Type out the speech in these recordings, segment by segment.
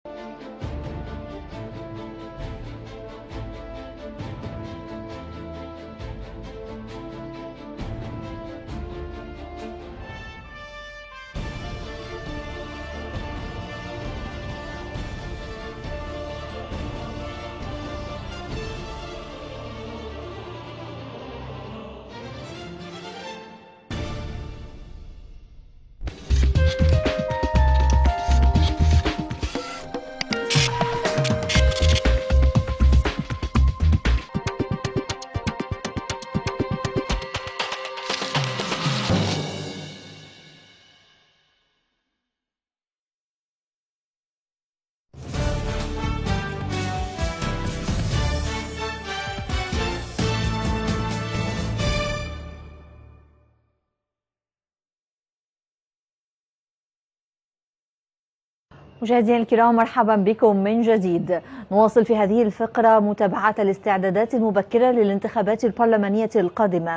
مشاهدينا الكرام مرحبا بكم من جديد نواصل في هذه الفقرة متابعة الاستعدادات المبكرة للانتخابات البرلمانية القادمة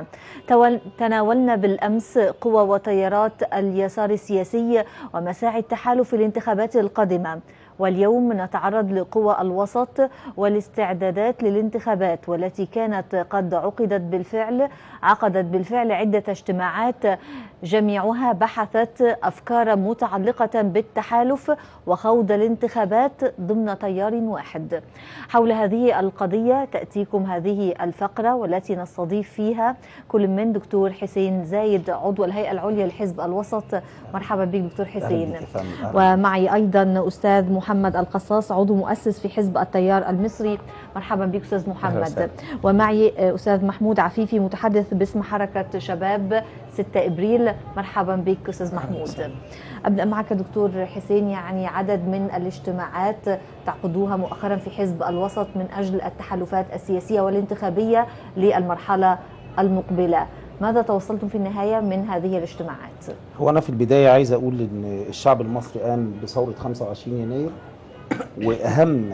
تناولنا بالأمس قوى وتيارات اليسار السياسي ومساعي التحالف في الانتخابات القادمة واليوم نتعرض لقوى الوسط والاستعدادات للانتخابات والتي كانت قد عقدت بالفعل عقدت بالفعل عدة اجتماعات جميعها بحثت أفكار متعلقة بالتحالف وخوض الانتخابات ضمن تيار واحد حول هذه القضية تأتيكم هذه الفقرة والتي نستضيف فيها كل من دكتور حسين زايد عضو الهيئة العليا لحزب الوسط مرحبا بك دكتور حسين ومعي أيضا أستاذ محمد القصاص عضو مؤسس في حزب التيار المصري مرحبا بك أستاذ محمد ومعي أستاذ محمود عفيفي متحدث باسم حركة شباب 6 ابريل مرحبا بك استاذ محمود ابدا معك دكتور حسين يعني عدد من الاجتماعات تعقدوها مؤخرا في حزب الوسط من اجل التحالفات السياسيه والانتخابيه للمرحله المقبله ماذا توصلتم في النهاية من هذه الاجتماعات؟ هو أنا في البداية عايز أقول إن الشعب المصري قام بثورة 25 يناير وأهم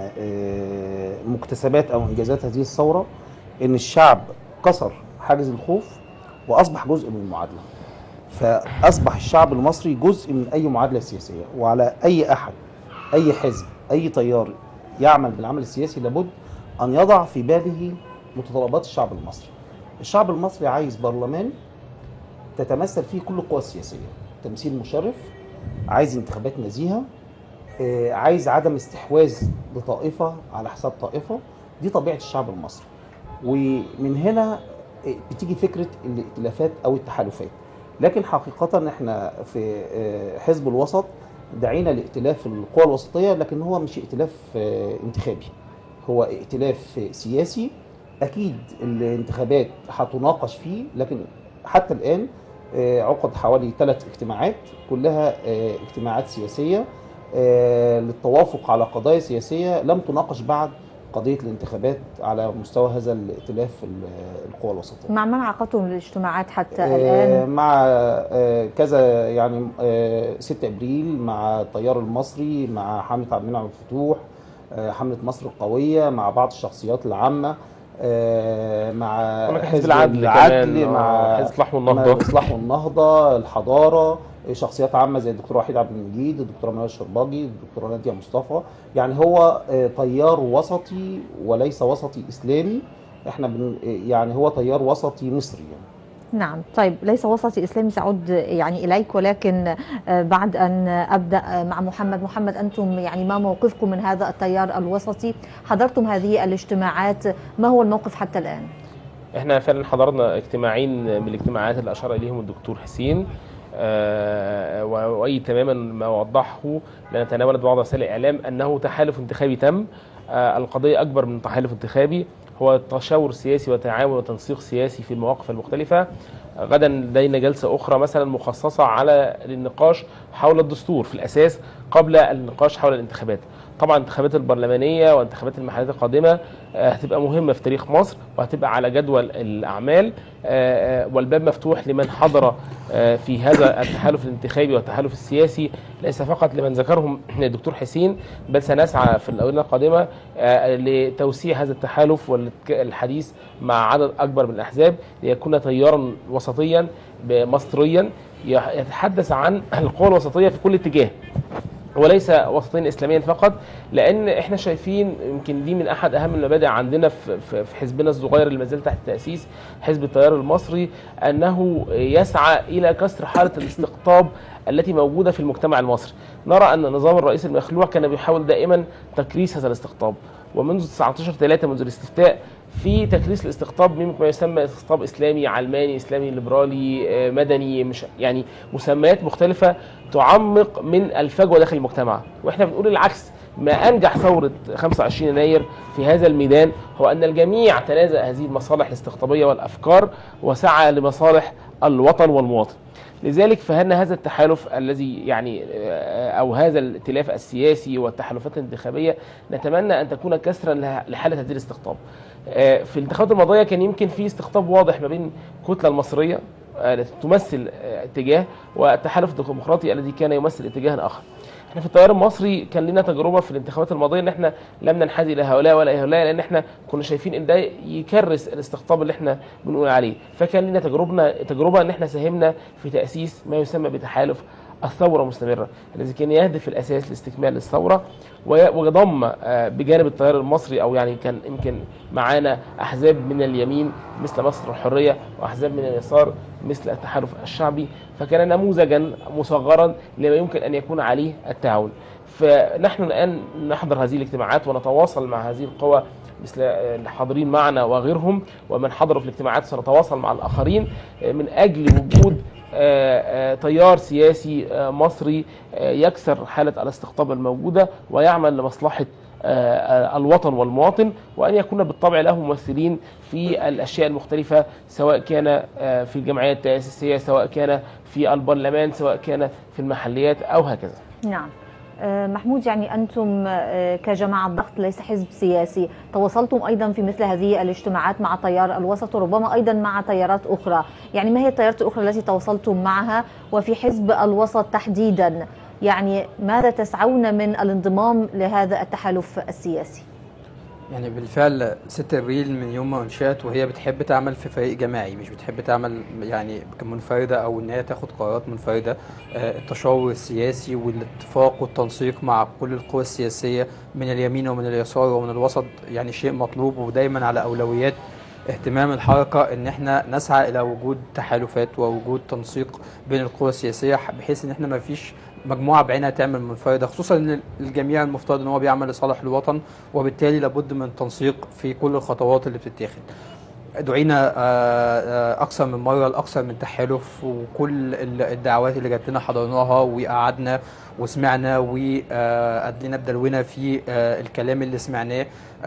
مكتسبات أو إنجازات هذه الثورة إن الشعب كسر حاجز الخوف واصبح جزء من المعادله فاصبح الشعب المصري جزء من اي معادله سياسيه وعلى اي احد اي حزب اي تيار يعمل بالعمل السياسي لابد ان يضع في باله متطلبات الشعب المصري الشعب المصري عايز برلمان تتمثل فيه كل القوى السياسيه تمثيل مشرف عايز انتخابات نزيهه عايز عدم استحواذ لطائفه على حساب طائفه دي طبيعه الشعب المصري ومن هنا بتيجي فكره الائتلافات او التحالفات لكن حقيقه احنا في حزب الوسط دعينا لائتلاف القوى الوسطيه لكن هو مش ائتلاف انتخابي هو ائتلاف سياسي اكيد الانتخابات هتناقش فيه لكن حتى الان عقد حوالي ثلاث اجتماعات كلها اجتماعات سياسيه للتوافق على قضايا سياسيه لم تناقش بعد قضيه الانتخابات على مستوى هذا الائتلاف القوى الوسطيه. مع من عقدتم الاجتماعات حتى الان؟ مع كذا يعني 6 ابريل مع التيار المصري مع حمله عبد المنعم الفتوح حمله مصر القويه مع بعض الشخصيات العامه مع حزب العدل, العدل مع حزب الاصلاح والنهضه الاصلاح والنهضه الحضاره شخصيات عامه زي الدكتور وحيد عبد المجيد الدكتوره منال الشرباجي الدكتوره ناديه مصطفى يعني هو تيار وسطي وليس وسطي اسلامي احنا بن يعني هو تيار وسطي مصري يعني. نعم طيب ليس وسطي اسلامي سأعود يعني اليك ولكن بعد ان ابدا مع محمد محمد انتم يعني ما موقفكم من هذا التيار الوسطي حضرتم هذه الاجتماعات ما هو الموقف حتى الان احنا فعلا حضرنا اجتماعين من الاجتماعات اللي اشار اليهم الدكتور حسين أه واي تماما ما وضحه لان تناولت بعض وسائل الاعلام انه تحالف انتخابي تم أه القضيه اكبر من تحالف انتخابي هو تشاور سياسي وتعاون وتنسيق سياسي في المواقف المختلفه غدا لدينا جلسه اخرى مثلا مخصصه على النقاش حول الدستور في الاساس قبل النقاش حول الانتخابات طبعا الانتخابات البرلمانيه وانتخابات المحليات القادمه هتبقى مهمه في تاريخ مصر وهتبقى على جدول الاعمال والباب مفتوح لمن حضر في هذا التحالف الانتخابي والتحالف السياسي ليس فقط لمن ذكرهم الدكتور حسين بل سنسعى في الاونه القادمه لتوسيع هذا التحالف والحديث مع عدد اكبر من الاحزاب ليكون تيارا وسطيا مصريا يتحدث عن القوى الوسطيه في كل اتجاه وليس وسطين اسلاميا فقط لان احنا شايفين يمكن دي من احد اهم المبادئ عندنا في في في حزبنا الصغير اللي ما زال تحت التاسيس حزب التيار المصري انه يسعى الى كسر حاله الاستقطاب التي موجوده في المجتمع المصري نرى ان نظام الرئيس المخلوع كان بيحاول دائما تكريس هذا الاستقطاب ومنذ 19 3 منذ الاستفتاء في تكريس الاستقطاب مما يسمى استقطاب اسلامي علماني اسلامي ليبرالي آه، مدني مش يعني مسميات مختلفه تعمق من الفجوه داخل المجتمع واحنا بنقول العكس ما انجح ثوره 25 يناير في هذا الميدان هو ان الجميع تنازع هذه المصالح الاستقطابيه والافكار وسعى لمصالح الوطن والمواطن لذلك فهن هذا التحالف الذي يعني آه، او هذا الائتلاف السياسي والتحالفات الانتخابيه نتمنى ان تكون كسرا لها- لحاله هذه الاستقطاب. آه، في الانتخابات الماضيه كان يمكن في استقطاب واضح ما بين الكتله المصريه آه، التي تمثل آه، اتجاه والتحالف الديمقراطي الذي كان يمثل اتجاها اخر. احنا في التيار المصري كان لنا تجربه في الانتخابات الماضيه ان احنا لم ننحاز الى هؤلاء ولا الى هؤلاء لان احنا كنا شايفين ان ده يكرس الاستقطاب اللي احنا بنقول عليه فكان لنا تجربنا تجربه ان احنا ساهمنا في تاسيس ما يسمى بتحالف الثوره مستمره الذي كان يهدف في الاساس لاستكمال الثوره وي- وضم آه، بجانب التيار المصري او يعني كان يمكن معانا احزاب من اليمين مثل مصر الحريه واحزاب من اليسار مثل التحالف الشعبي فكان نموذجا مصغرا لما يمكن ان يكون عليه التعاون فنحن الان نحضر هذه الاجتماعات ونتواصل مع هذه القوى مثل آه، الحاضرين معنا وغيرهم ومن حضروا في الاجتماعات سنتواصل مع الاخرين آه، من اجل وجود آه، آه، تيار سياسي آه، مصري آه، يكسر حالة الاستقطاب الموجودة ويعمل لمصلحة آه، آه، الوطن والمواطن وأن يكون بالطبع له ممثلين في الأشياء المختلفة سواء كان آه، في الجمعية التأسيسية سواء كان في البرلمان سواء كان في المحليات أو هكذا نعم آه، محمود يعني أنتم آه، كجماعة ضغط ليس حزب سياسي تواصلتم أيضا في مثل هذه الاجتماعات مع تيار الوسط وربما أيضا مع تيارات أخرى يعني ما هي التيارات الأخرى التي تواصلتم معها وفي حزب الوسط تحديدا يعني ماذا تسعون من الانضمام لهذا التحالف السياسي يعني بالفعل 6 ابريل من يوم ما انشئت وهي بتحب تعمل في فريق جماعي مش بتحب تعمل يعني منفرده او ان هي تاخد قرارات منفرده آه، التشاور السياسي والاتفاق والتنسيق مع كل القوى السياسيه من اليمين ومن اليسار ومن الوسط يعني شيء مطلوب ودايما على اولويات اهتمام الحركه ان احنا نسعى الى وجود تحالفات ووجود تنسيق بين القوى السياسيه بحيث ان احنا ما فيش مجموعه بعينها تعمل منفرده خصوصا ان الجميع المفترض ان هو بيعمل لصالح الوطن وبالتالي لابد من تنسيق في كل الخطوات اللي بتتاخد دعينا آه، آه، اكثر من مره لاكثر من تحالف وكل ال- الدعوات اللي جات لنا حضرناها وقعدنا وسمعنا وادينا بدلونا في آه، الكلام اللي سمعناه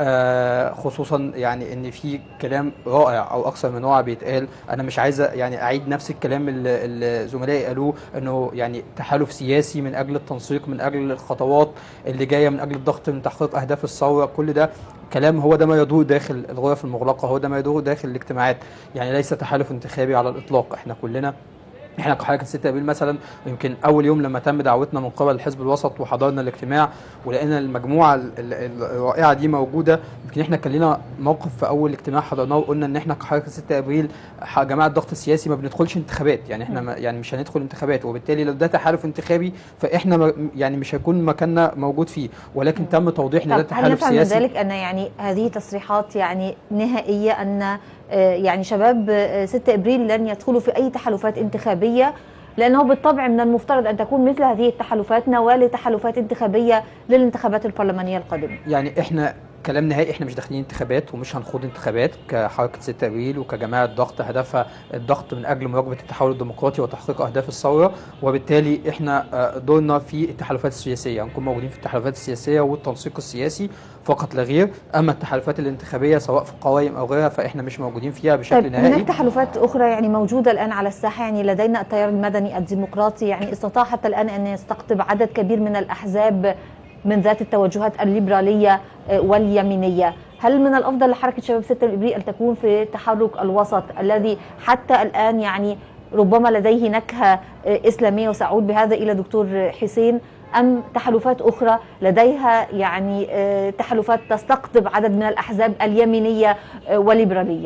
آه، خصوصا يعني ان في كلام رائع او اكثر من رائع بيتقال انا مش عايز يعني اعيد نفس الكلام اللي اللي زملائي قالوه انه يعني تحالف سياسي من اجل التنسيق من اجل الخطوات اللي جايه من اجل الضغط من تحقيق اهداف الثوره كل ده كلام هو ده ما يدور داخل الغرف المغلقه هو ده ما يدور داخل الاجتماعات يعني ليس تحالف انتخابي على الاطلاق احنا كلنا احنا كحركه 6 ابريل مثلا يمكن اول يوم لما تم دعوتنا من قبل الحزب الوسط وحضرنا الاجتماع ولقينا المجموعه ال- ال- الرائعه دي موجوده يمكن احنا كان لنا موقف في اول اجتماع حضرناه وقلنا ان احنا كحركه 6 ابريل ح- جماعه الضغط السياسي ما بندخلش انتخابات يعني احنا ما يعني مش هندخل انتخابات وبالتالي لو ده تحالف انتخابي فاحنا ما- يعني مش هيكون مكاننا موجود فيه ولكن تم توضيح ان ده طب هل تحالف نفهم من سياسي ذلك أن يعني هذه تصريحات يعني نهائية أن آه، يعني شباب آه، 6 إبريل لن يدخلوا في أي تحالفات انتخابية لأنه بالطبع من المفترض أن تكون مثل هذه التحالفات نواة لتحالفات انتخابية للانتخابات البرلمانية القادمة يعني احنا كلام نهائي احنا مش داخلين انتخابات ومش هنخوض انتخابات كحركه 6 ابريل وكجماعه ضغط هدفها الضغط من اجل مواجهه التحول الديمقراطي وتحقيق اهداف الثوره وبالتالي احنا آه، دورنا في التحالفات السياسيه هنكون موجودين في التحالفات السياسيه والتنسيق السياسي فقط لا غير اما التحالفات الانتخابيه سواء في قوائم او غيرها فاحنا مش موجودين فيها بشكل طيب نهائي هناك تحالفات أخرى يعني موجودة الآن على الساحة يعني لدينا التيار المدني الديمقراطي يعني استطاع حتى الآن أن يستقطب عدد كبير من الأحزاب من ذات التوجهات الليبرالية آه، واليمينية هل من الأفضل لحركة شباب 6 إبريل أن تكون في تحرك الوسط الذي حتى الآن يعني ربما لديه نكهة آه، إسلامية وسأعود بهذا إلى دكتور حسين أم تحالفات أخرى لديها يعني آه، تحالفات تستقطب عدد من الأحزاب اليمينية آه، والليبرالية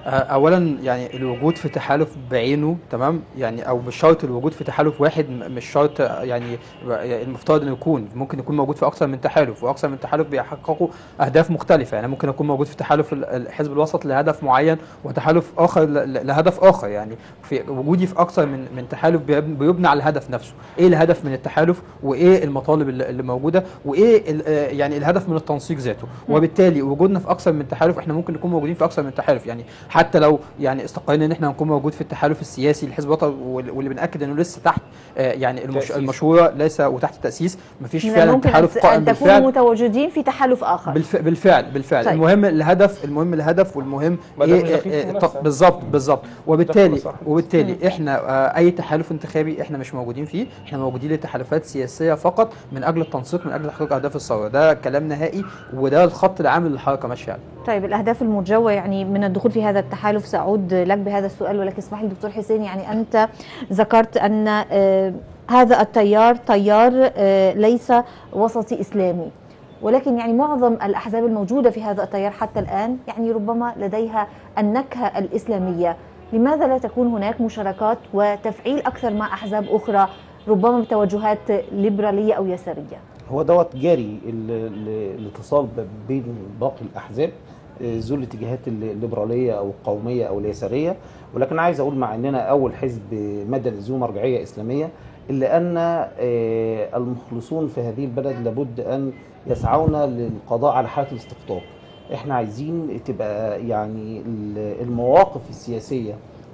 آه، اولا يعني الوجود في تحالف بعينه تمام يعني او مش شرط الوجود في تحالف واحد م- مش شرط آه، يعني يعني المفترض انه يكون ممكن يكون موجود في اكثر من تحالف واكثر من تحالف بيحققوا اهداف مختلفه يعني ممكن اكون موجود في تحالف ال- الحزب الوسط لهدف معين وتحالف اخر ل- ل- لهدف اخر يعني في وجودي في اكثر من من تحالف بيب- بيبنى على الهدف نفسه ايه الهدف من التحالف وايه المطالب اللي اللي موجوده وايه ال- آه، يعني الهدف من التنسيق ذاته وبالتالي وجودنا في اكثر من تحالف احنا ممكن نكون موجودين في اكثر من تحالف يعني حتى لو يعني استقرينا ان احنا نكون موجود في التحالف السياسي للحزب الوطني وال- واللي بناكد انه لسه تحت آه، يعني المش تأسيس. المشروع ليس وتحت التاسيس مفيش من فعلا الممكن تحالف أن قائم أن تكونوا بالفعل متواجدين في تحالف آخر بالف... بالفعل بالفعل طيب. طيب. المهم الهدف المهم الهدف والمهم ما دام مش داخلين في آه، منافسة. بالظبط بالظبط وبالتالي مصلحة. وبالتالي احنا آه، اي تحالف انتخابي احنا مش موجودين فيه احنا موجودين لتحالفات سياسيه فقط من اجل التنسيق من اجل تحقيق اهداف الثوره ده كلام نهائي وده الخط العام اللي الحركه ماشيه عليه طيب الأهداف المرجوة يعني من الدخول في هذا التحالف سأعود لك بهذا السؤال ولكن اسمح لي دكتور حسين يعني أنت ذكرت أن آه، هذا التيار تيار آه، ليس وسطي إسلامي ولكن يعني معظم الأحزاب الموجودة في هذا التيار حتى الآن يعني ربما لديها النكهة الإسلامية لماذا لا تكون هناك مشاركات وتفعيل أكثر مع أحزاب أخرى ربما بتوجهات ليبرالية أو يسارية هو دوت جاري ال- ال- الاتصال ب- بين باقي الاحزاب آه، ذو الاتجاهات ال- الليبراليه او القوميه او اليساريه ولكن عايز اقول مع اننا اول حزب مدني ذو مرجعيه اسلاميه الا ان آه، المخلصون في هذه البلد لابد ان يسعون للقضاء على حاله الاستقطاب احنا عايزين تبقى يعني ال- المواقف السياسيه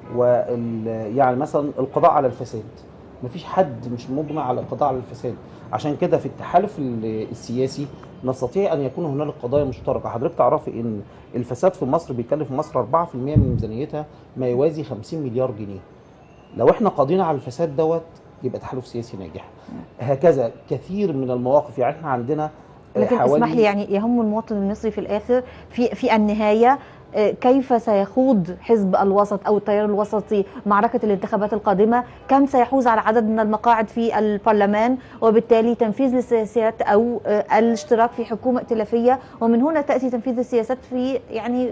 وال يعني مثلا القضاء على الفساد مفيش حد مش مجمع على القضاء على الفساد عشان كده في التحالف ال- السياسي نستطيع ان يكون هنالك قضايا مشتركه حضرتك تعرفي ان الفساد في مصر بيكلف مصر 4% من ميزانيتها ما يوازي 50 مليار جنيه لو احنا قضينا على الفساد دوت يبقى تحالف سياسي ناجح هكذا كثير من المواقف يعني احنا عندنا لكن حوالي اسمح لي يعني يهم المواطن المصري في الاخر في في النهايه آه، كيف سيخوض حزب الوسط او التيار الوسطي معركه الانتخابات القادمه؟ كم سيحوز على عدد من المقاعد في البرلمان وبالتالي تنفيذ السياسات او آه، الاشتراك في حكومه ائتلافيه ومن هنا تاتي تنفيذ السياسات في يعني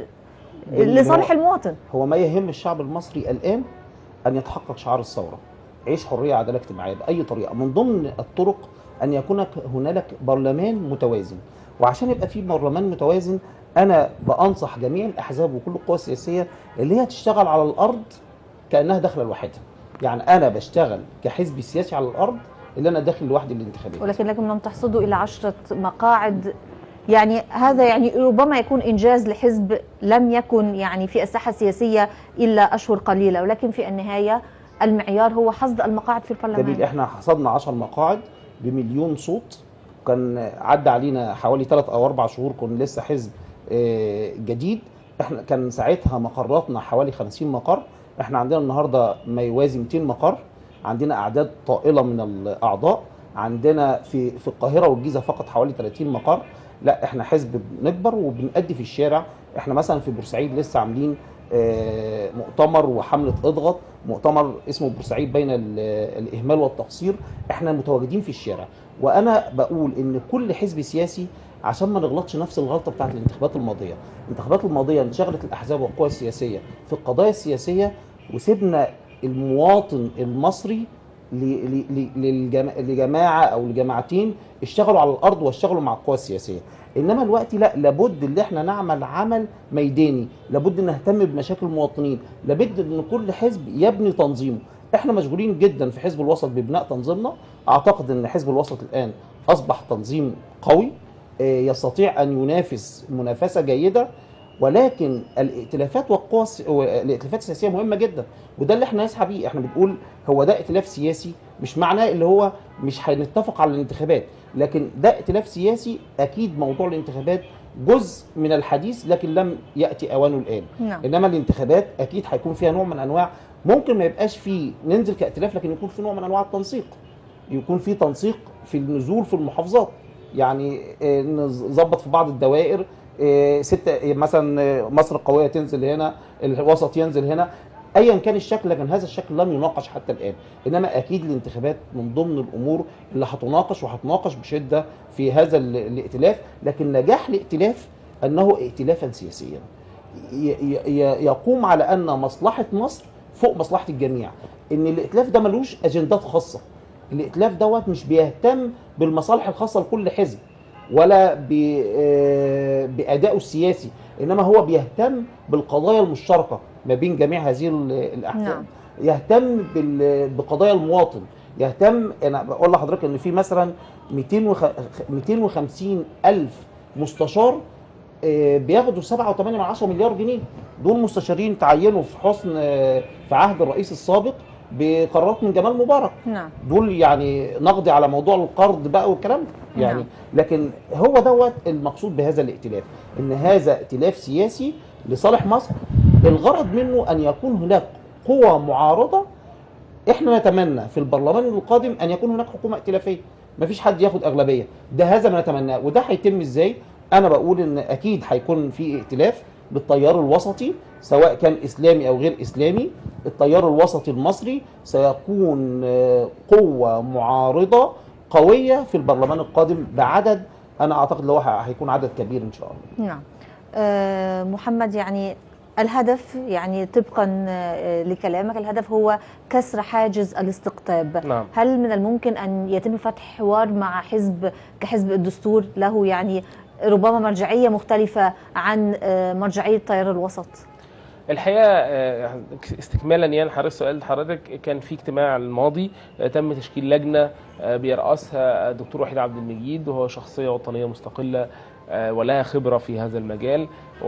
لصالح المواطن. هو ما يهم الشعب المصري الان ان يتحقق شعار الثوره عيش حريه عداله اجتماعيه باي طريقه من ضمن الطرق ان يكون هنالك برلمان متوازن وعشان يبقى في برلمان متوازن انا بانصح جميع الاحزاب وكل القوى السياسيه اللي هي تشتغل على الارض كانها داخله لوحدها يعني انا بشتغل كحزب سياسي على الارض اللي انا داخل لوحدي الانتخابات ولكن لكم لم تحصدوا الى عشرة مقاعد يعني هذا يعني ربما يكون انجاز لحزب لم يكن يعني في الساحه السياسيه الا اشهر قليله ولكن في النهايه المعيار هو حصد المقاعد في جميل البرلمان احنا حصدنا 10 مقاعد بمليون صوت كان عدى علينا حوالي 3 او 4 شهور كنا لسه حزب آه، جديد احنا كان ساعتها مقراتنا حوالي 50 مقر احنا عندنا النهارده ما يوازي 200 مقر عندنا اعداد طائله من الاعضاء عندنا في في القاهره والجيزه فقط حوالي 30 مقر لا احنا حزب بنكبر وبنأدي في الشارع احنا مثلا في بورسعيد لسه عاملين آه، مؤتمر وحمله اضغط مؤتمر اسمه بورسعيد بين ال- الاهمال والتقصير احنا متواجدين في الشارع وانا بقول ان كل حزب سياسي عشان ما نغلطش نفس الغلطه بتاعت الانتخابات الماضيه الانتخابات الماضيه انشغلت الاحزاب والقوى السياسيه في القضايا السياسيه وسيبنا المواطن المصري ل- ل- ل- للجما- لجماعه او لجماعتين اشتغلوا على الارض واشتغلوا مع القوى السياسيه انما الوقت لا لابد ان احنا نعمل عمل ميداني لابد ان نهتم بمشاكل المواطنين لابد ان كل حزب يبني تنظيمه احنا مشغولين جدا في حزب الوسط ببناء تنظيمنا اعتقد ان حزب الوسط الان اصبح تنظيم قوي آه، يستطيع ان ينافس منافسه جيده ولكن الائتلافات والقوى الس- الائتلافات السياسيه مهمه جدا وده اللي احنا نسعى بيه احنا بنقول هو ده ائتلاف سياسي مش معناه اللي هو مش هنتفق على الانتخابات لكن ده ائتلاف سياسي اكيد موضوع الانتخابات جزء من الحديث لكن لم ياتي اوانه الان نعم انما الانتخابات اكيد هيكون فيها نوع من انواع ممكن ما يبقاش فيه ننزل كائتلاف لكن يكون في نوع من انواع التنسيق يكون في تنسيق في النزول في المحافظات يعني آه، نظبط في بعض الدوائر آه، ستة مثلا آه، مصر القوية تنزل هنا الوسط ينزل هنا ايا كان الشكل لكن هذا الشكل لم يناقش حتى الان انما اكيد الانتخابات من ضمن الامور اللي هتناقش وهتناقش بشده في هذا ال- الائتلاف لكن نجاح الائتلاف انه ائتلافا سياسيا ي- ي- ي- يقوم على ان مصلحه مصر فوق مصلحه الجميع ان الائتلاف ده ملوش اجندات خاصه الائتلاف دوت مش بيهتم بالمصالح الخاصه لكل حزب ولا ب- آه، بادائه السياسي انما هو بيهتم بالقضايا المشتركه ما بين جميع هذه ال- الاحزاب نعم. يهتم بال- بقضايا المواطن يهتم انا بقول لحضرتك ان في مثلا 200 وخ- 250 الف مستشار آه، بياخدوا 7.8 من 10 مليار جنيه دول مستشارين تعينوا في حسن آه، في عهد الرئيس السابق بقرارات من جمال مبارك نعم دول يعني نقضي على موضوع القرض بقى والكلام ده يعني نعم. لكن هو دوت المقصود بهذا الائتلاف ان هذا ائتلاف سياسي لصالح مصر الغرض منه ان يكون هناك قوى معارضه احنا نتمنى في البرلمان القادم ان يكون هناك حكومه ائتلافيه مفيش حد ياخد اغلبيه ده هذا ما نتمناه وده هيتم ازاي انا بقول ان اكيد هيكون في ائتلاف بالتيار الوسطي سواء كان اسلامي او غير اسلامي التيار الوسطي المصري سيكون آه، قوه معارضه قويه في البرلمان القادم بعدد انا اعتقد لو هيكون عدد كبير ان شاء الله نعم آه، محمد يعني الهدف يعني طبقا آه، لكلامك الهدف هو كسر حاجز الاستقطاب نعم. هل من الممكن أن يتم فتح حوار مع حزب كحزب الدستور له يعني ربما مرجعية مختلفة عن آه، مرجعية تيار الوسط الحقيقه آه، استكمالا يعني حضرتك سؤال حضرتك كان في اجتماع الماضي آه، تم تشكيل لجنه آه، بيرأسها الدكتور وحيد عبد المجيد وهو شخصيه وطنيه مستقله آه، ولها خبره في هذا المجال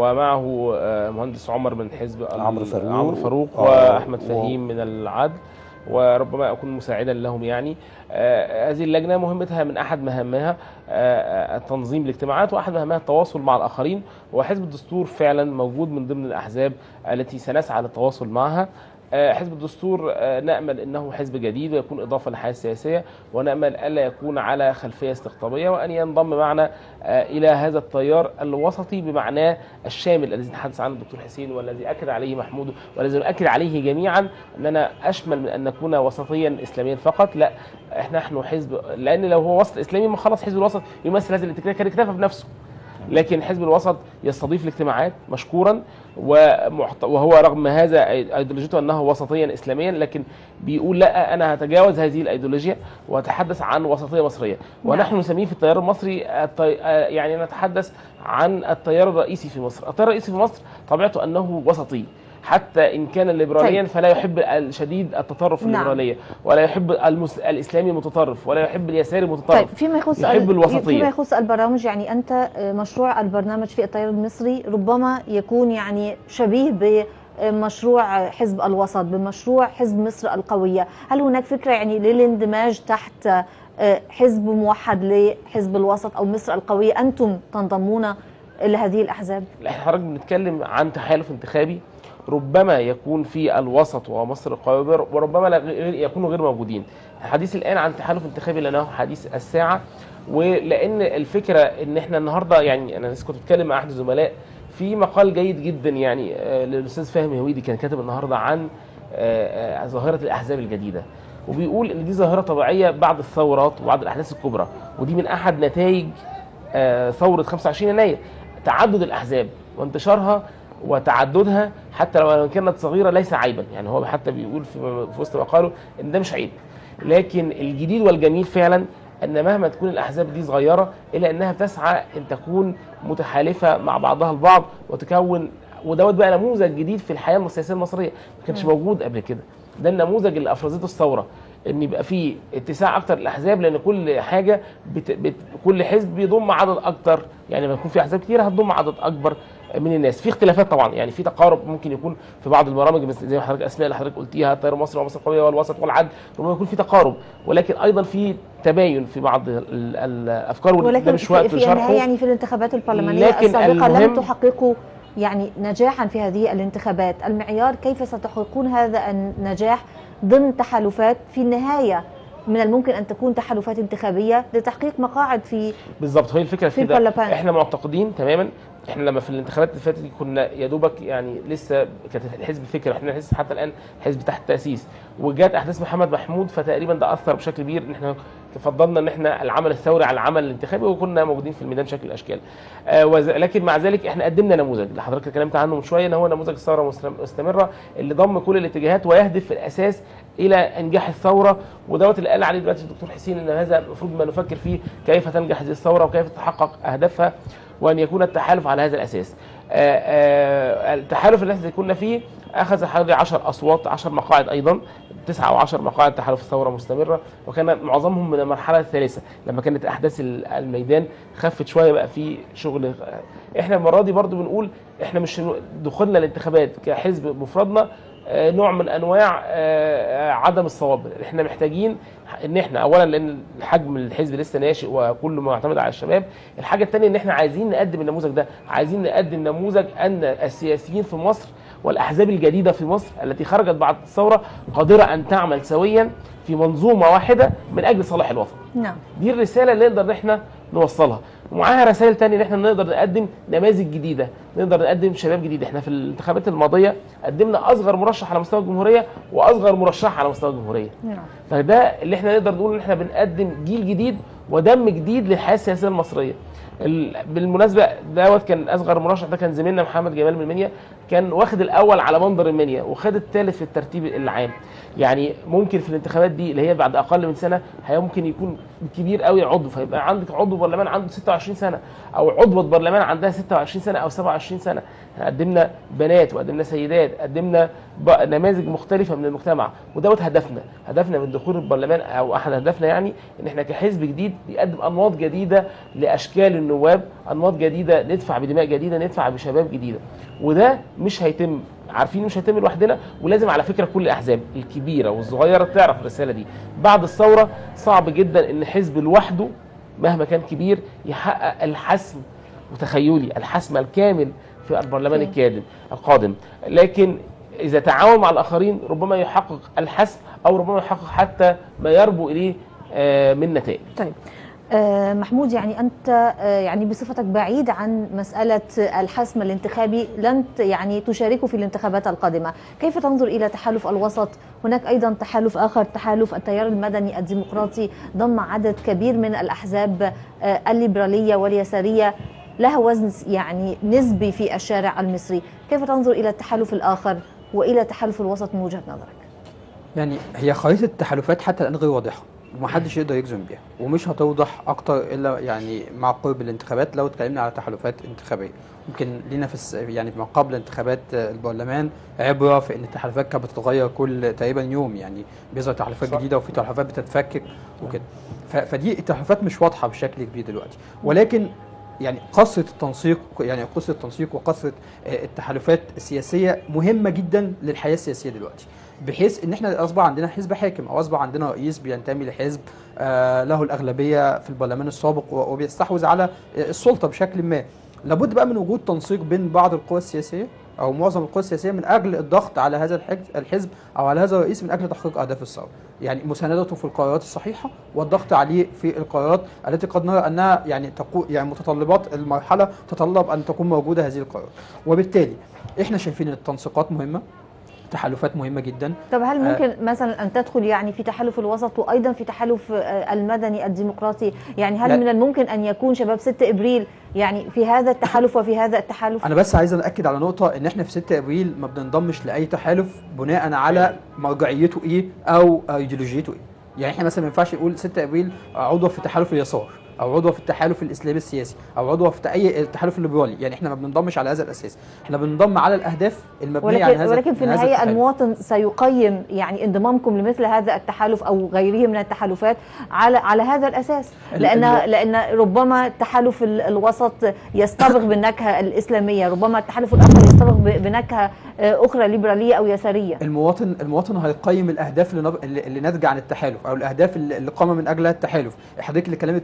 ومعه آه، مهندس عمر من حزب ال- عمرو فاروق. عمرو فاروق آه، واحمد و- فهيم من العدل وربما اكون مساعدا لهم يعني آه، هذه اللجنه مهمتها من احد مهامها آه، آه، تنظيم الاجتماعات واحد مهامها التواصل مع الاخرين وحزب الدستور فعلا موجود من ضمن الاحزاب التي سنسعى للتواصل معها آه، حزب الدستور آه، نامل انه حزب جديد ويكون اضافه للحياه السياسيه ونامل الا يكون على خلفيه استقطابيه وان ينضم معنا آه، الى هذا التيار الوسطي بمعناه الشامل الذي تحدث عنه الدكتور حسين والذي اكد عليه محمود والذي نؤكد عليه جميعا اننا اشمل من ان نكون وسطيا اسلاميا فقط لا احنا نحن حزب لان لو هو وسط اسلامي ما خلاص حزب الوسط يمثل هذا الاتجاه كان اكتفى بنفسه لكن حزب الوسط يستضيف الاجتماعات مشكورا ومحت... وهو رغم هذا ايديولوجيته انه وسطيا اسلاميا لكن بيقول لا انا هتجاوز هذه الايديولوجيا واتحدث عن وسطيه مصريه ونحن نسميه في التيار المصري الطي... آه يعني نتحدث عن التيار الرئيسي في مصر التيار الرئيسي في مصر طبيعته انه وسطي حتى ان كان ليبراليا طيب. فلا يحب الشديد التطرف في نعم. الليبراليه ولا يحب المس... الاسلامي المتطرف ولا يحب اليساري المتطرف طيب فيما يخص يحب الوسطية. فيما يخص البرامج يعني انت آه، مشروع البرنامج في التيار المصري ربما يكون يعني شبيه بمشروع حزب الوسط بمشروع حزب مصر القويه، هل هناك فكره يعني للاندماج تحت آه، حزب موحد لحزب الوسط او مصر القويه انتم تنضمون لهذه الاحزاب؟ احنا حضرتك بنتكلم عن تحالف انتخابي ربما يكون في الوسط ومصر القوية وربما لا غير يكونوا غير موجودين الحديث الان عن تحالف انتخابي لانه حديث الساعه ولان الفكره ان احنا النهارده يعني انا لسه كنت بتكلم مع احد الزملاء في مقال جيد جدا يعني آه، للاستاذ فهمي هويدي كان كاتب النهارده عن آه، آه، ظاهره الاحزاب الجديده وبيقول ان دي ظاهره طبيعيه بعد الثورات وبعد الاحداث الكبرى ودي من احد نتائج آه، ثوره 25 يناير تعدد الاحزاب وانتشارها وتعددها حتى لو كانت صغيره ليس عيبا يعني هو حتى بيقول في في وسط مقاله ان ده مش عيب لكن الجديد والجميل فعلا ان مهما تكون الاحزاب دي صغيره الا انها بتسعى ان تكون متحالفه مع بعضها البعض وتكون ودوت بقى نموذج جديد في الحياه السياسيه المصريه ما كانش موجود قبل كده ده النموذج اللي افرزته الثوره ان يبقى فيه اتساع اكتر للاحزاب لان كل حاجه بت... بت... كل حزب بيضم عدد اكتر يعني لما يكون في احزاب كتير هتضم عدد اكبر من الناس في اختلافات طبعا يعني في تقارب ممكن يكون في بعض البرامج مثل زي ما حضرتك اسماء اللي حضرتك قلتيها التيار المصري ومصر القويه والوسط والعدل ربما يكون في تقارب ولكن ايضا في تباين في بعض ال... ال... الافكار وده ولكن مش في, وقت في النهايه شرحه يعني في الانتخابات البرلمانيه لكن السابقه لم المهم- تحققوا يعني نجاحا في هذه الانتخابات، المعيار كيف ستحققون هذا النجاح ضمن تحالفات في النهايه من الممكن ان تكون تحالفات انتخابيه لتحقيق مقاعد في بالظبط هي الفكره في في كده البرلمان. احنا معتقدين تماما احنا لما في الانتخابات اللي فاتت دي كنا يا دوبك يعني لسه كانت الحزب فكره احنا لسه حتى الان حزب تحت تاسيس وجات احداث محمد محمود فتقريبا ده اثر بشكل كبير ان احنا فضلنا ان احنا العمل الثوري على العمل الانتخابي وكنا موجودين في الميدان بشكل الاشكال آه، وز- لكن مع ذلك احنا قدمنا نموذج اللي حضرتك اتكلمت عنه من شويه ان هو نموذج الثوره المستم- المستمره اللي ضم كل الاتجاهات ويهدف في الاساس الى انجاح الثوره ودوت اللي قال عليه دلوقتي الدكتور حسين ان هذا المفروض ما نفكر فيه كيف تنجح هذه الثوره وكيف تتحقق اهدافها وان يكون التحالف على هذا الاساس. آه، آه، التحالف اللي احنا كنا فيه اخذ حوالي 10 اصوات 10 مقاعد ايضا تسعة او 10 مقاعد تحالف الثوره مستمره وكان معظمهم من المرحله الثالثه لما كانت احداث ال- الميدان خفت شويه بقى في شغل احنا المره دي برضو بنقول احنا مش دخولنا الانتخابات كحزب مفردنا آه، نوع من انواع آه، عدم الصواب احنا محتاجين ان احنا اولا لان حجم الحزب لسه ناشئ وكله معتمد على الشباب الحاجه الثانيه ان احنا عايزين نقدم النموذج ده عايزين نقدم نموذج ان السياسيين في مصر والاحزاب الجديده في مصر التي خرجت بعد الثوره قادره ان تعمل سويا في منظومه واحده من اجل صلاح الوطن نعم دي الرساله اللي نقدر ان احنا نوصلها ومعاها رسائل تانية ان احنا نقدر نقدم نماذج جديده نقدر نقدم شباب جديد احنا في الانتخابات الماضيه قدمنا اصغر مرشح على مستوى الجمهوريه واصغر مرشح على مستوى الجمهوريه نعم فده اللي احنا نقدر نقول ان احنا بنقدم جيل جديد ودم جديد للحياه السياسيه المصريه ال- بالمناسبه دوت كان اصغر مرشح ده كان زميلنا محمد جمال من المنيا كان واخد الاول على منبر المنيا وخد الثالث في الترتيب العام يعني ممكن في الانتخابات دي اللي هي بعد اقل من سنه هي ممكن يكون كبير قوي عضو فيبقى عندك عضو برلمان عنده 26 سنه او عضوه برلمان عندها 26 سنه او 27 سنه إحنا قدمنا بنات وقدمنا سيدات قدمنا ب- نماذج مختلفه من المجتمع ودوت هدفنا هدفنا من دخول البرلمان او احد اهدافنا يعني ان احنا كحزب جديد بيقدم انماط جديده لاشكال النواب انماط جديده ندفع بدماء جديده ندفع بشباب جديده وده مش هيتم عارفين مش هيتم لوحدنا ولازم على فكره كل الاحزاب الكبيره والصغيره تعرف الرساله دي بعد الثوره صعب جدا ان حزب لوحده مهما كان كبير يحقق الحسم وتخيلي الحسم الكامل في البرلمان أوكي. القادم القادم لكن اذا تعاون مع الاخرين ربما يحقق الحسم او ربما يحقق حتى ما يربو اليه آه، من نتائج طيب آه، محمود يعني انت آه، يعني بصفتك بعيد عن مساله الحسم الانتخابي لن ت- يعني تشاركوا في الانتخابات القادمه، كيف تنظر الى تحالف الوسط؟ هناك ايضا تحالف اخر تحالف التيار المدني الديمقراطي ضم عدد كبير من الاحزاب آه، الليبراليه واليساريه لها وزن يعني نسبي في الشارع المصري، كيف تنظر الى التحالف الاخر والى تحالف الوسط من وجهه نظرك؟ يعني هي خريطة التحالفات حتى الآن غير واضحة ومحدش يقدر يجزم بيها ومش هتوضح أكتر إلا يعني مع قرب الانتخابات لو اتكلمنا على تحالفات انتخابية ممكن لينا في الس... يعني ما قبل انتخابات البرلمان عبرة في إن التحالفات كانت بتتغير كل تقريبا يوم يعني بيظهر تحالفات صح. جديدة وفي تحالفات بتتفكك وكده ف... فدي التحالفات مش واضحة بشكل كبير دلوقتي ولكن يعني قصة التنسيق يعني قصة التنسيق وقصة آه، التحالفات السياسية مهمة جدا للحياة السياسية دلوقتي بحيث ان احنا اصبح عندنا حزب حاكم او اصبح عندنا رئيس بينتمي لحزب آه، له الاغلبيه في البرلمان السابق و- وبيستحوذ على آه، السلطه بشكل ما لابد بقى من وجود تنسيق بين بعض القوى السياسيه او معظم القوى السياسيه من اجل الضغط على هذا الحج- الحزب او على هذا الرئيس من اجل تحقيق اهداف الثوره يعني مساندته في القرارات الصحيحه والضغط عليه في القرارات التي قد نرى انها يعني تقو يعني متطلبات المرحله تتطلب ان تكون موجوده هذه القرارات وبالتالي احنا شايفين ان التنسيقات مهمه تحالفات مهمه جدا طب هل ممكن مثلا ان تدخل يعني في تحالف الوسط وايضا في تحالف آه، المدني الديمقراطي يعني هل لا. من الممكن ان يكون شباب 6 ابريل يعني في هذا التحالف وفي هذا التحالف انا بس عايز اكد على نقطه ان احنا في 6 ابريل ما بننضمش لاي تحالف بناء على مرجعيته ايه او ايديولوجيته ايه يعني احنا مثلا ما ينفعش نقول 6 ابريل عضو في تحالف اليسار او عضو في التحالف الاسلامي السياسي او عضو في اي التحالف الليبرالي يعني احنا ما بننضمش على هذا الاساس احنا بننضم على الاهداف المبنيه على ولكن هذا ولكن في من هذا النهايه التحالف. المواطن سيقيم يعني انضمامكم لمثل هذا التحالف او غيره من التحالفات على على هذا الاساس ال- لان ال- لان ربما تحالف ال- الوسط يصطبغ بالنكهه الاسلاميه ربما التحالف الاخر يصطبغ ب- بنكهه آه، اخرى ليبراليه او يساريه المواطن المواطن هيقيم الاهداف اللي, نب... اللي اللي ناتجه عن التحالف او الاهداف اللي اللي قام من اجلها التحالف حضرتك اللي كلامي بتتكلمي ده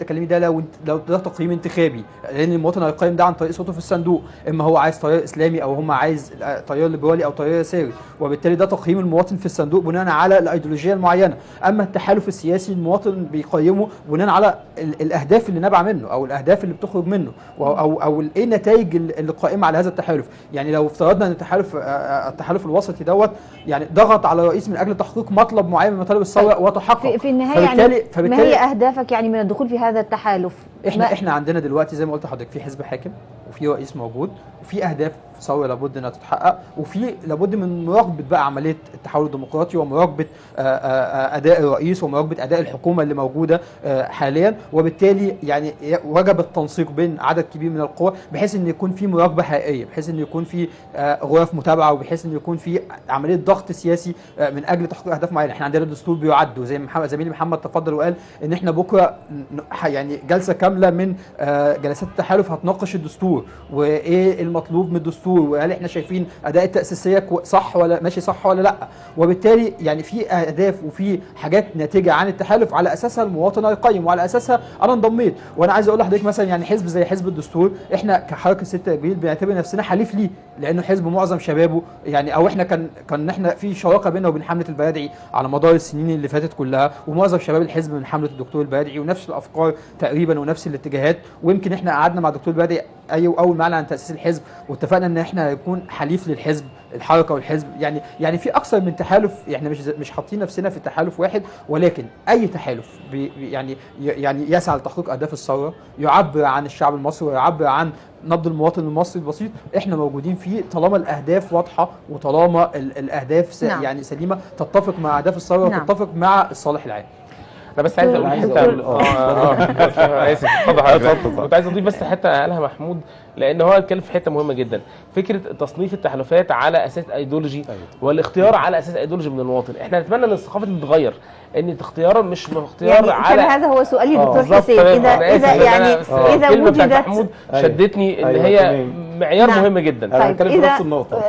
لو انت لو ده تقييم انتخابي لان المواطن هيقيم ده عن طريق صوته في الصندوق اما هو عايز تيار اسلامي او هم عايز آه، تيار ليبرالي او تيار يساري وبالتالي ده تقييم المواطن في الصندوق بناء على الايديولوجيه المعينه اما التحالف السياسي المواطن بيقيمه بناء على ال- الاهداف اللي نابعه منه او الاهداف اللي بتخرج منه و- او او ال- ايه النتائج ال- اللي قائمه على هذا التحالف يعني لو افترضنا ان التحالف آه، آه، التحالف الوسطي دوت يعني ضغط على الرئيس من اجل تحقيق مطلب معين من مطالب الثوره وتحقق في, في النهايه يعني فبالتالي ما فبالتالي هي اهدافك يعني من الدخول في هذا التحالف احنا ما- احنا عندنا دلوقتي زي ما قلت لحضرتك في حزب حاكم وفي رئيس موجود وفي اهداف ثوره لابد انها تتحقق وفي لابد من مراقبه بقى عمليه التحول الديمقراطي ومراقبه آه، آه، آه، اداء الرئيس ومراقبه اداء الحكومه اللي موجوده آه، حاليا وبالتالي يعني ي- وجب التنسيق بين عدد كبير من القوى بحيث ان يكون في مراقبه حقيقيه بحيث ان يكون في آه، غرف متابعه وبحيث ان يكون في عمليه ضغط سياسي آه، من اجل تحقيق اهداف معينه احنا عندنا دستور بيعد وزي ما محمد زميلي محمد تفضل وقال ان احنا بكره ن- ح- يعني جلسه كامله من آه، جلسات التحالف هتناقش الدستور وايه المطلوب من الدستور وهل احنا شايفين اداء التاسيسيه كو- صح ولا ماشي صح ولا لا وبالتالي يعني في اهداف وفي حاجات ناتجه عن التحالف على اساسها المواطن هيقيم وعلى اساسها انا انضميت وانا عايز اقول لحضرتك مثلا يعني حزب زي حزب الدستور احنا كحركه 6 ابريل بنعتبر نفسنا حليف ليه لانه حزب معظم شبابه يعني او احنا كان كان احنا في شراكه بيننا وبين حمله البيادعي على مدار السنين اللي فاتت كلها ومعظم شباب الحزب من حمله الدكتور البيادعي ونفس الافكار تقريبا ونفس الاتجاهات ويمكن احنا قعدنا مع الدكتور البيادعي اي اول ما اعلن عن تاسيس الحزب واتفقنا ان احنا هيكون حليف للحزب الحركه والحزب يعني يعني في اكثر من تحالف احنا مش مش حاطين نفسنا في تحالف واحد ولكن اي تحالف بي بي- يعني ي- يعني يسعى لتحقيق اهداف الثوره يعبر عن الشعب المصري ويعبر عن نبض المواطن المصري البسيط احنا موجودين فيه طالما الاهداف واضحه وطالما ال- الاهداف س- نعم. يعني سليمه تتفق مع اهداف الثوره نعم. وتتفق مع الصالح العام انا بس عايز اقول عايز حته أقول- اه اه آه، اسف اتفضل حضرتك اتفضل. كنت عايز اضيف بس حته قالها محمود لان هو اتكلم في حته مهمه جدا فكره تصنيف التحالفات على اساس ايديولوجي أيوة. والاختيار على اساس ايديولوجي من المواطن احنا نتمنى ان الثقافه دي تتغير ان اختيار مش اختيار يعني كان على هذا هو سؤالي آه، دكتور بالظبط حسين تمام. اذا أنا آسف اذا إن يعني أنا بس اذا الكلمة بتاعت محمود وجدت أيوة. شدتني ان أيوة، هي تمام. معيار نعم. مهم جدا أنا طيب بتكلم في إذا نفس النقطة.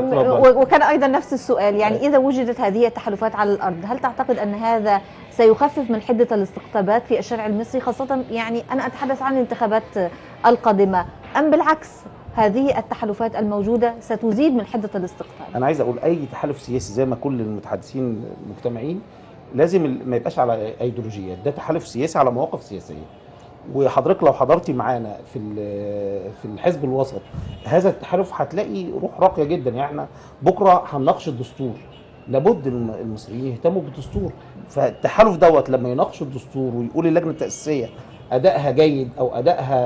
و- وكان ايضا نفس السؤال يعني اذا وجدت هذه التحالفات على الارض هل تعتقد ان هذا سيخفف من حده الاستقطابات في الشارع المصري خاصه يعني انا اتحدث عن الانتخابات القادمه ام بالعكس هذه التحالفات الموجوده ستزيد من حده الاستقطاب انا عايز اقول اي تحالف سياسي زي ما كل المتحدثين مجتمعين لازم ال- ما يبقاش على ايديولوجيات ده تحالف سياسي على مواقف سياسيه وحضرتك لو حضرتي معانا في ال- في الحزب الوسط هذا التحالف هتلاقي روح راقيه جدا يعني احنا بكره هنناقش الدستور لابد الم- المصريين يهتموا بالدستور فالتحالف دوت لما يناقش الدستور ويقول اللجنه التاسيسيه ادائها جيد او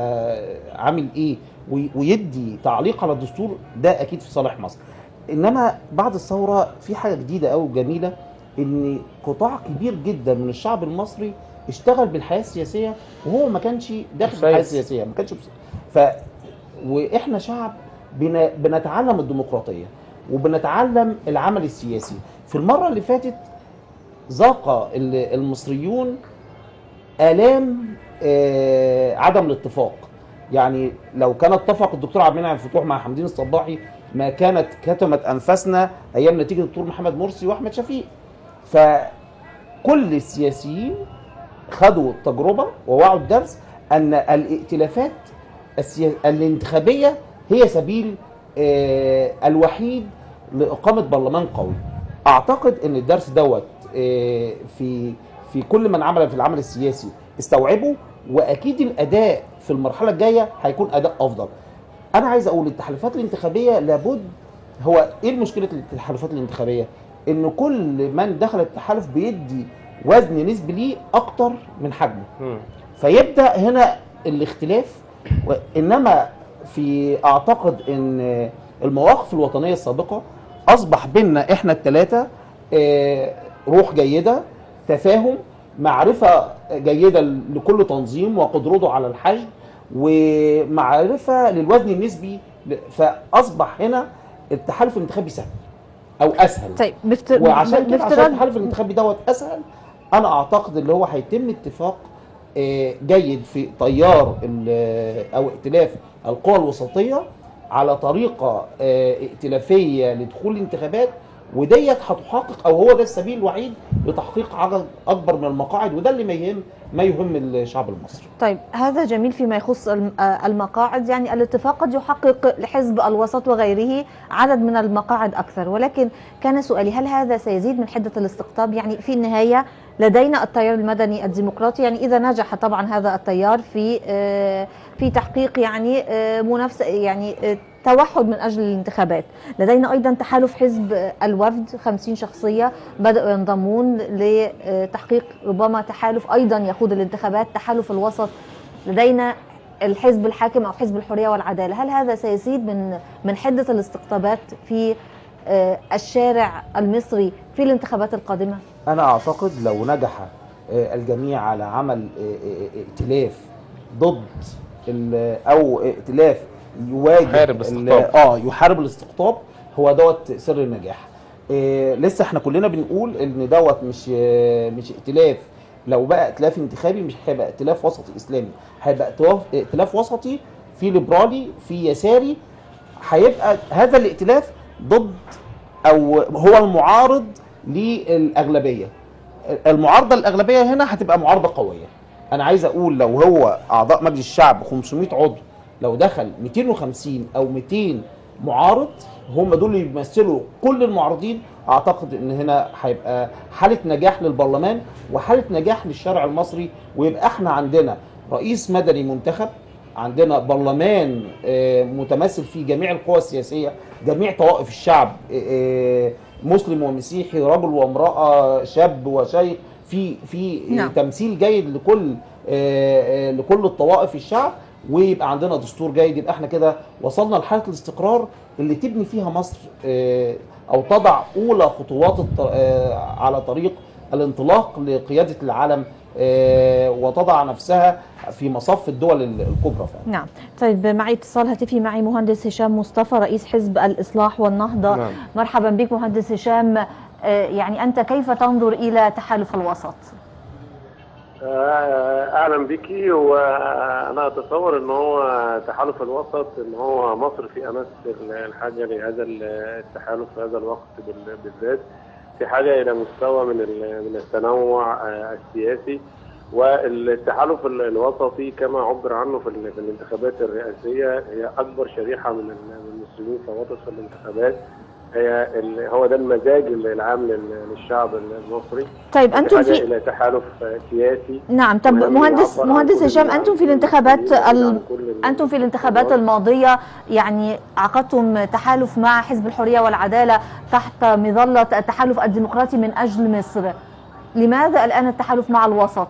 ادائها عامل ايه وي- ويدي تعليق على الدستور ده اكيد في صالح مصر انما بعد الثوره في حاجه جديده قوي وجميله ان قطاع كبير جدا من الشعب المصري اشتغل بالحياه السياسيه وهو ما كانش داخل في الحياه كويس. السياسيه ما كانش بس... ف واحنا شعب بن... بنتعلم الديمقراطيه وبنتعلم العمل السياسي في المره اللي فاتت ذاق ال- المصريون الام آه، عدم الاتفاق يعني لو كان اتفق الدكتور عبد المنعم فتوح مع حمدين الصباحي ما كانت كتمت انفاسنا ايام نتيجه الدكتور محمد مرسي واحمد شفيق فكل السياسيين خدوا التجربه ووعوا الدرس ان الائتلافات السيا... الانتخابيه هي سبيل آه، الوحيد لاقامه برلمان قوي اعتقد ان الدرس دوت آه، في في كل من عمل في العمل السياسي استوعبه واكيد الاداء في المرحله الجايه هيكون اداء افضل انا عايز اقول التحالفات الانتخابيه لابد هو ايه مشكله التحالفات الانتخابيه ان كل من دخل التحالف بيدي وزن نسبي ليه اكتر من حجمه مم. فيبدا هنا الاختلاف و- انما في اعتقد ان المواقف الوطنيه السابقه اصبح بيننا احنا الثلاثه روح جيده تفاهم معرفه جيده لكل تنظيم وقدرته على الحشد ومعرفه للوزن النسبي ل- فاصبح هنا التحالف الانتخابي سهل او اسهل طيب بافتر... وعشان كده عشان بافتراض التحالف الانتخابي دوت اسهل انا اعتقد اللي هو هيتم اتفاق آه، جيد في تيار ال- او ائتلاف القوى الوسطيه على طريقه آه، ائتلافيه لدخول الانتخابات وديت هتحقق او هو ده السبيل الوحيد لتحقيق عدد اكبر من المقاعد وده اللي ما يهم ما يهم الشعب المصري طيب هذا جميل فيما يخص الم- آه، المقاعد يعني الاتفاق قد يحقق لحزب الوسط وغيره عدد من المقاعد أكثر ولكن كان سؤالي هل هذا سيزيد من حدة الاستقطاب يعني في النهاية لدينا التيار المدني الديمقراطي يعني إذا نجح طبعا هذا التيار في آه، في تحقيق يعني آه، منافسة يعني آه، توحد من أجل الانتخابات لدينا أيضا تحالف حزب آه، الوفد 50 شخصية بدأوا ينضمون لتحقيق ربما تحالف أيضا يخوض الانتخابات تحالف الوسط لدينا الحزب الحاكم او حزب الحريه والعداله، هل هذا سيزيد من من حده الاستقطابات في آه، الشارع المصري في الانتخابات القادمه؟ انا اعتقد لو نجح آه، الجميع على عمل آه، آه، ائتلاف ضد ال- او ائتلاف يواجه يحارب ال- الاستقطاب. اه يحارب الاستقطاب هو دوت سر النجاح آه، لسه احنا كلنا بنقول ان دوت مش آه، مش ائتلاف لو بقى ائتلاف انتخابي مش هيبقى ائتلاف وسطي اسلامي هيبقى ائتلاف ائتلاف وسطي في ليبرالي في يساري هيبقى هذا الائتلاف ضد او هو المعارض للاغلبيه المعارضه الاغلبيه هنا هتبقى معارضه قويه انا عايز اقول لو هو اعضاء مجلس الشعب 500 عضو لو دخل 250 او 200 معارض هم دول اللي بيمثلوا كل المعارضين اعتقد ان هنا هيبقى حاله نجاح للبرلمان وحاله نجاح للشارع المصري ويبقى احنا عندنا رئيس مدني منتخب عندنا برلمان آه، متمثل فيه جميع القوى السياسيه جميع طوائف الشعب آه، آه، مسلم ومسيحي رجل وامراه شاب وشيخ في في نعم. نعم. تمثيل جيد لكل آه، آه، لكل الطوائف الشعب ويبقى عندنا دستور جيد يبقى احنا كده وصلنا لحاله الاستقرار اللي تبني فيها مصر آه، او تضع اولى خطوات الط- آه، على طريق الانطلاق لقياده العالم آه، وتضع نفسها في مصف الدول الكبرى فعلا. نعم، طيب معي اتصال هاتفي معي مهندس هشام مصطفى رئيس حزب الاصلاح والنهضه، نعم. مرحبا بك مهندس هشام، آه، يعني انت كيف تنظر الى تحالف الوسط؟ آه، اهلا بيكي وانا اتصور ان هو تحالف الوسط ان هو مصر في امس الحاجه لهذا التحالف في هذا الوقت بال- بالذات في حاجه الى مستوى من ال- من التنوع آه، السياسي والتحالف ال- الوسطي كما عبر عنه في ال- في الانتخابات الرئاسيه هي اكبر شريحه من ال- من المسلمين صوتت في الانتخابات هي ال- هو ده المزاج العام لل- للشعب المصري طيب انتم بحاجة في الى تحالف سياسي نعم طب مهم مهندس يعبر عن مهندس كل هشام ال- انتم في عن الانتخابات كل- عن ال... كل ال- انتم في الانتخابات الوضع. الماضيه يعني عقدتم تحالف مع حزب الحريه والعداله تحت مظله التحالف الديمقراطي من اجل مصر لماذا الان التحالف مع الوسط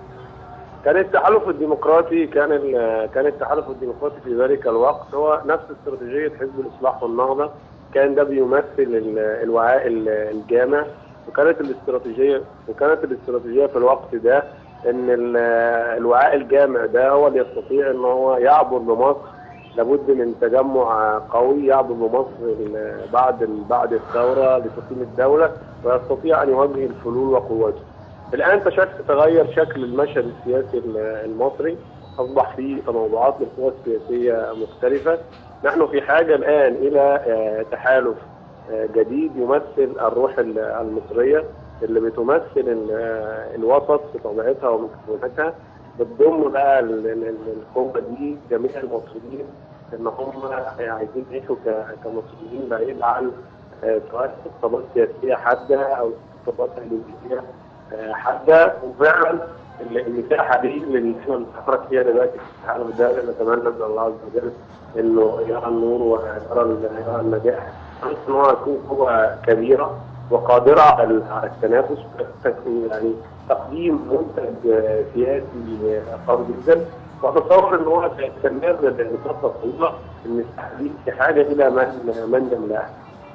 كان التحالف الديمقراطي كان ال- كان التحالف الديمقراطي في ذلك الوقت هو نفس استراتيجيه حزب الاصلاح والنهضه كان ده بيمثل ال- الوعاء ال- الجامع وكانت الاستراتيجيه وكانت الاستراتيجيه في الوقت ده ان ال- الوعاء الجامع ده هو اللي يستطيع ان هو يعبر بمصر لابد من تجمع قوي يعبر بمصر ال- بعد ال- بعد الثوره لتقييم الدوله ويستطيع ان يواجه الفلول وقوته. الان تشك- تغير شكل المشهد السياسي ال- المصري اصبح فيه تنوعات للقوى السياسيه مختلفه نحن في حاجه الان الى آه، تحالف آه، جديد يمثل الروح ال- المصريه اللي بتمثل ال- آه، الوسط في طبيعتها ومكوناتها بتضم بقى ال- ال- ال- القوه دي جميع المصريين ان هم عايزين يعيشوا ك- كمصريين بعيد عن آه، سواء اضطرابات سياسيه حاده او اضطرابات ايديولوجيه آه، حاده وفعلا ال- المساحه دي اللي احنا بنتحرك فيها دلوقتي في التحالف ده نتمنى من الله عز وجل انه يرى النور ويرى ال- يرى النجاح بحيث ان هو يكون قوه كبيره وقادره على على التنافس وتك- يعني تقديم منتج آه، سياسي آه، قوي جدا واتصور ان هو سيستمر لفتره طويله المساحه دي في حاجه الى من من يملاها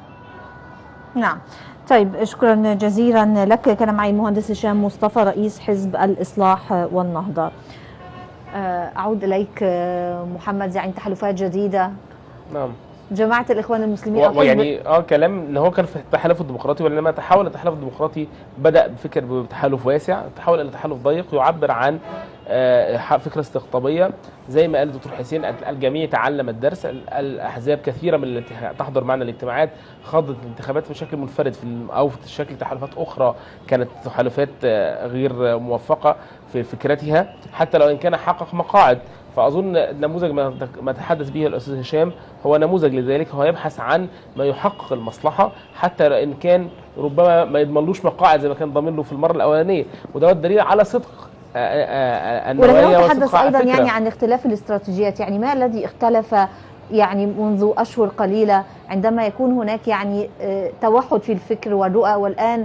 نعم طيب شكرا جزيلا لك كان معي المهندس هشام مصطفى رئيس حزب الإصلاح والنهضة آه، أعود إليك آه، محمد يعني تحالفات جديدة نعم جماعه الاخوان المسلمين أو و- حزب- ويعني اه كلام ان هو كان في التحالف الديمقراطي ولما تحول التحالف الديمقراطي بدا بفكر بتحالف واسع تحول الى تحالف ضيق يعبر عن آه، ح- فكره استقطابيه زي ما قال الدكتور حسين ال- الجميع تعلم الدرس ال- الاحزاب كثيره من التي تحضر معنا الاجتماعات خاضت الانتخابات بشكل منفرد في الم- او في شكل تحالفات اخرى كانت تحالفات آه، غير موفقه في فكرتها حتى لو ان كان حقق مقاعد فاظن نموذج ما ما تحدث به الاستاذ هشام هو نموذج لذلك هو يبحث عن ما يحقق المصلحه حتى ان كان ربما ما يضمنلوش مقاعد زي ما كان ضامن له في المره الاولانيه وده دليل على صدق آه، آه، آه، النوايا ولكنه وصدق تحدث ايضا الفكرة. يعني عن اختلاف الاستراتيجيات يعني ما الذي اختلف يعني منذ اشهر قليله عندما يكون هناك يعني آه، توحد في الفكر والرؤى والان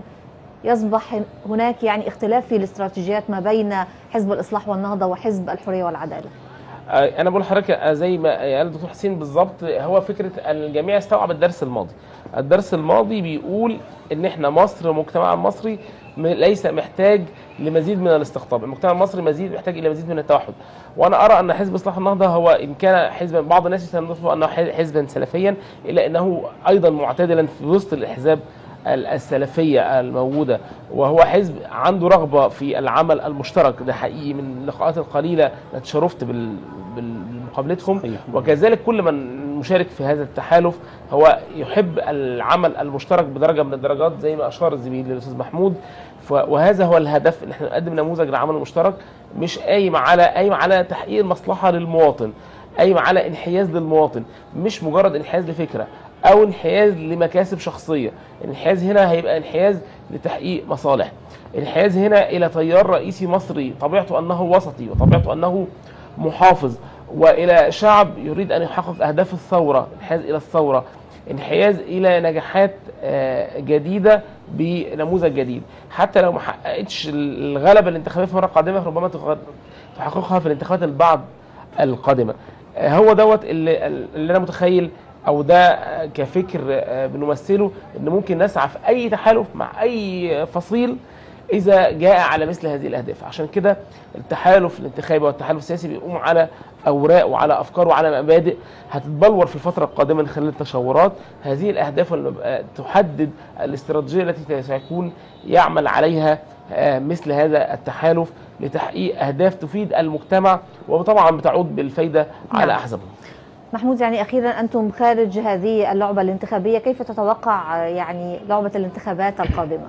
يصبح هناك يعني اختلاف في الاستراتيجيات ما بين حزب الاصلاح والنهضه وحزب الحريه والعداله آه، انا بقول لحضرتك آه، زي ما قال الدكتور حسين بالظبط هو فكره ان الجميع يستوعب الدرس الماضي الدرس الماضي بيقول ان احنا مصر المجتمع المصري م- ليس محتاج لمزيد من الاستقطاب المجتمع المصري مزيد محتاج الى مزيد من التوحد وانا ارى ان حزب اصلاح النهضه هو ان كان حزبا بعض الناس يصنفه انه ح- حزبا سلفيا الا انه ايضا معتدلا في وسط الاحزاب ال- السلفيه الموجوده وهو حزب عنده رغبه في العمل المشترك ده حقيقي من اللقاءات القليله التي شرفت بال- بال- بمقابلتهم صحيح. وكذلك كل من مشارك في هذا التحالف هو يحب العمل المشترك بدرجه من الدرجات زي ما اشار الزميل الاستاذ محمود ف- وهذا هو الهدف ان احنا نقدم نموذج للعمل المشترك مش قايم على قايم على تحقيق المصلحه للمواطن قايم على انحياز للمواطن مش مجرد انحياز لفكره او انحياز لمكاسب شخصيه الانحياز هنا هيبقى انحياز لتحقيق مصالح الانحياز هنا الى تيار رئيسي مصري طبيعته انه وسطي وطبيعته انه محافظ والى شعب يريد ان يحقق اهداف الثوره انحياز الى الثوره انحياز الى نجاحات آه، جديده بنموذج جديد حتى لو ما حققتش الغلبه الانتخابيه في المره القادمه ربما تغ- تحققها في الانتخابات البعض القادمه آه، هو دوت اللي, اللي انا متخيل او ده آه، كفكر آه، بنمثله ان ممكن نسعى في اي تحالف مع اي فصيل اذا جاء على مثل هذه الاهداف عشان كده التحالف الانتخابي والتحالف السياسي بيقوم على اوراق وعلى افكار وعلى مبادئ هتتبلور في الفتره القادمه من خلال التشاورات هذه الاهداف والمب- تحدد الاستراتيجيه التي سيكون يعمل عليها آه، مثل هذا التحالف لتحقيق اهداف تفيد المجتمع وطبعا بتعود بالفايده على نعم. احزابهم محمود يعني اخيرا انتم خارج هذه اللعبه الانتخابيه كيف تتوقع آه، يعني لعبه الانتخابات القادمه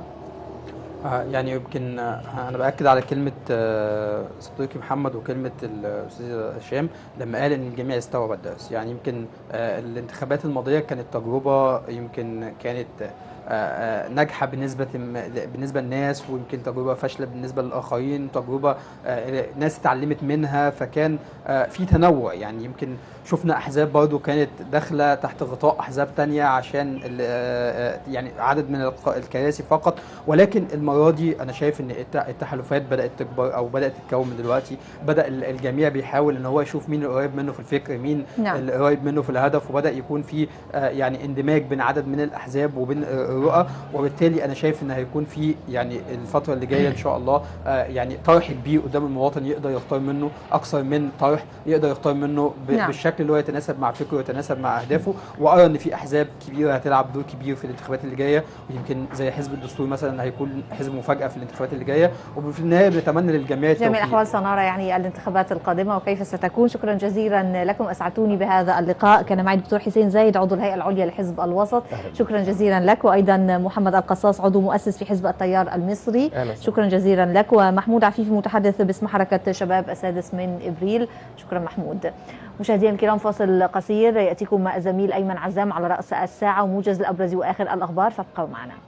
آه، يعني يمكن آه، انا باكد على كلمه آه، صديقي محمد وكلمه الاستاذ هشام لما قال ان الجميع يستوعب الدرس يعني يمكن آه، الانتخابات الماضيه كانت تجربه يمكن كانت آه، آه، ناجحه بالنسبه بالنسبه للناس ويمكن تجربه فاشله بالنسبه للاخرين تجربه آه، ناس اتعلمت منها فكان آه، في تنوع يعني يمكن شفنا احزاب برضو كانت داخله تحت غطاء احزاب تانية عشان ال- آه، آه، يعني عدد من الق- الكراسي فقط ولكن المره دي انا شايف ان الت- التحالفات بدات تكبر او بدات تتكون من دلوقتي بدا ال- الجميع بيحاول ان هو يشوف مين القريب منه في الفكر مين نعم. القريب منه في الهدف وبدا يكون في آه، يعني اندماج بين عدد من الاحزاب وبين آه، الرؤى وبالتالي انا شايف ان هيكون في يعني الفتره اللي جايه ان شاء الله آه، يعني طرح كبير قدام المواطن يقدر يختار منه اكثر من طرح يقدر يختار منه ب- نعم. بالشكل اللي هو يتناسب مع فكره ويتناسب مع اهدافه وارى ان في احزاب كبيره هتلعب دور كبير في الانتخابات اللي جايه ويمكن زي حزب الدستور مثلا هيكون حزب مفاجاه في الانتخابات اللي جايه وفي النهايه بنتمنى للجميع جميع التوفيق الأحوال سنرى يعني الانتخابات القادمة وكيف ستكون شكرا جزيلا لكم أسعدتوني بهذا اللقاء كان معي الدكتور حسين زايد عضو الهيئة العليا لحزب الوسط شكرا جزيلا لك وأيضا محمد القصاص عضو مؤسس في حزب التيار المصري أهلا وسهلا. شكرا جزيلا لك ومحمود عفيفي متحدث باسم حركة شباب السادس من إبريل شكرا محمود مشاهدينا الكرام فاصل قصير يأتيكم مع الزميل أيمن عزام على رأس الساعة وموجز الأبرز وآخر الأخبار فابقوا معنا